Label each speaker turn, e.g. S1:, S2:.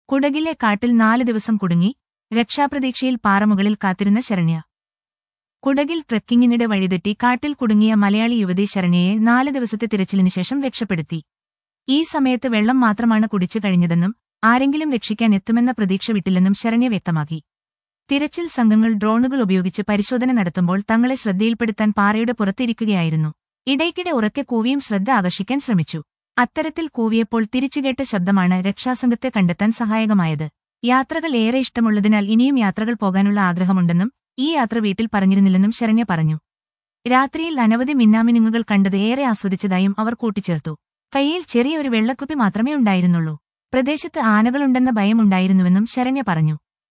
S1: കുടകിലെ കാട്ടിൽ നാല് ദിവസം കുടുങ്ങി രക്ഷാപ്രതീക്ഷയിൽ പാറമുകളിൽ കാത്തിരുന്ന ശരണ്യ കുടകിൽ ട്രെക്കിങ്ങിനിടെ വഴിതെറ്റി കാട്ടിൽ കുടുങ്ങിയ മലയാളി യുവതി ശരണ്യയെ നാല് ദിവസത്തെ തിരച്ചിലിന് ശേഷം രക്ഷപ്പെടുത്തി ഈ സമയത്ത് വെള്ളം മാത്രമാണ് കുടിച്ചു കഴിഞ്ഞതെന്നും ആരെങ്കിലും രക്ഷിക്കാൻ എത്തുമെന്ന പ്രതീക്ഷ വിട്ടില്ലെന്നും ശരണ്യ വ്യക്തമാക്കി തിരച്ചിൽ സംഘങ്ങൾ ഡ്രോണുകൾ ഉപയോഗിച്ച് പരിശോധന നടത്തുമ്പോൾ തങ്ങളെ ശ്രദ്ധയിൽപ്പെടുത്താൻ പാറയുടെ പുറത്തിരിക്കുകയായിരുന്നു ഇടയ്ക്കിടെ ഉറക്കെ കൂവിയും ശ്രദ്ധ ആകർഷിക്കാൻ ശ്രമിച്ചു അത്തരത്തിൽ കൂവിയപ്പോൾ തിരിച്ചുകേട്ട ശബ്ദമാണ് രക്ഷാസംഘത്തെ കണ്ടെത്താൻ സഹായകമായത് യാത്രകൾ ഏറെ ഇഷ്ടമുള്ളതിനാൽ ഇനിയും യാത്രകൾ പോകാനുള്ള ആഗ്രഹമുണ്ടെന്നും ഈ യാത്ര വീട്ടിൽ പറഞ്ഞിരുന്നില്ലെന്നും ശരണ്യ പറഞ്ഞു രാത്രിയിൽ അനവധി മിന്നാമിനുങ്ങുകൾ കണ്ടത് ഏറെ ആസ്വദിച്ചതായും അവർ കൂട്ടിച്ചേർത്തു കയ്യിൽ ചെറിയൊരു വെള്ളക്കുപ്പി മാത്രമേ ഉണ്ടായിരുന്നുള്ളൂ പ്രദേശത്ത് ആനകളുണ്ടെന്ന ഭയമുണ്ടായിരുന്നുവെന്നും ശരണ്യ പറഞ്ഞു